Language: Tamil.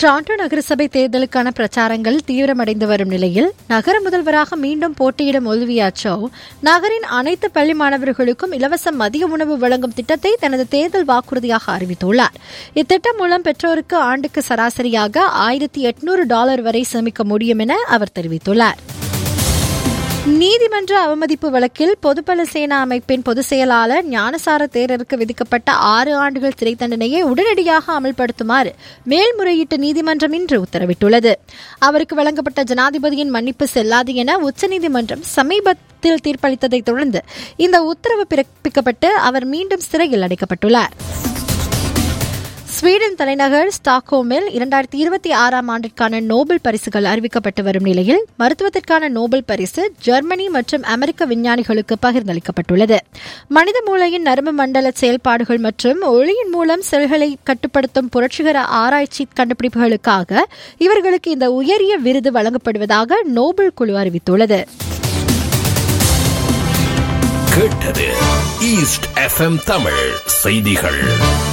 டொரண்டோ நகரசபை தேர்தலுக்கான பிரச்சாரங்கள் தீவிரமடைந்து வரும் நிலையில் நகர முதல்வராக மீண்டும் போட்டியிடும் ஒலிவியா சோ நகரின் அனைத்து பள்ளி மாணவர்களுக்கும் இலவச மதிய உணவு வழங்கும் திட்டத்தை தனது தேர்தல் வாக்குறுதியாக அறிவித்துள்ளார் இத்திட்டம் மூலம் பெற்றோருக்கு ஆண்டுக்கு சராசரியாக ஆயிரத்தி எட்நூறு டாலர் வரை சேமிக்க முடியும் என அவர் தெரிவித்துள்ளார் நீதிமன்ற அவமதிப்பு வழக்கில் பொதுபல சேனா அமைப்பின் பொதுச் செயலாளர் ஞானசார தேரருக்கு விதிக்கப்பட்ட ஆறு ஆண்டுகள் சிறை தண்டனையை உடனடியாக அமல்படுத்துமாறு மேல்முறையீட்டு நீதிமன்றம் இன்று உத்தரவிட்டுள்ளது அவருக்கு வழங்கப்பட்ட ஜனாதிபதியின் மன்னிப்பு செல்லாது என உச்சநீதிமன்றம் சமீபத்தில் தீர்ப்பளித்ததைத் தொடர்ந்து இந்த உத்தரவு பிறப்பிக்கப்பட்டு அவர் மீண்டும் சிறையில் அடைக்கப்பட்டுள்ளார் ஸ்வீடன் தலைநகர் ஸ்டாக்ஹோமில் இரண்டாயிரத்தி இருபத்தி ஆறாம் ஆண்டிற்கான நோபல் பரிசுகள் அறிவிக்கப்பட்டு வரும் நிலையில் மருத்துவத்திற்கான நோபல் பரிசு ஜெர்மனி மற்றும் அமெரிக்க விஞ்ஞானிகளுக்கு பகிர்ந்தளிக்கப்பட்டுள்ளது மனித மூளையின் நரம்பு மண்டல செயல்பாடுகள் மற்றும் ஒளியின் மூலம் செல்களை கட்டுப்படுத்தும் புரட்சிகர ஆராய்ச்சி கண்டுபிடிப்புகளுக்காக இவர்களுக்கு இந்த உயரிய விருது வழங்கப்படுவதாக நோபல் குழு அறிவித்துள்ளது கேட்டது ஈஸ்ட் எஃப்எம் தமிழ் செய்திகள்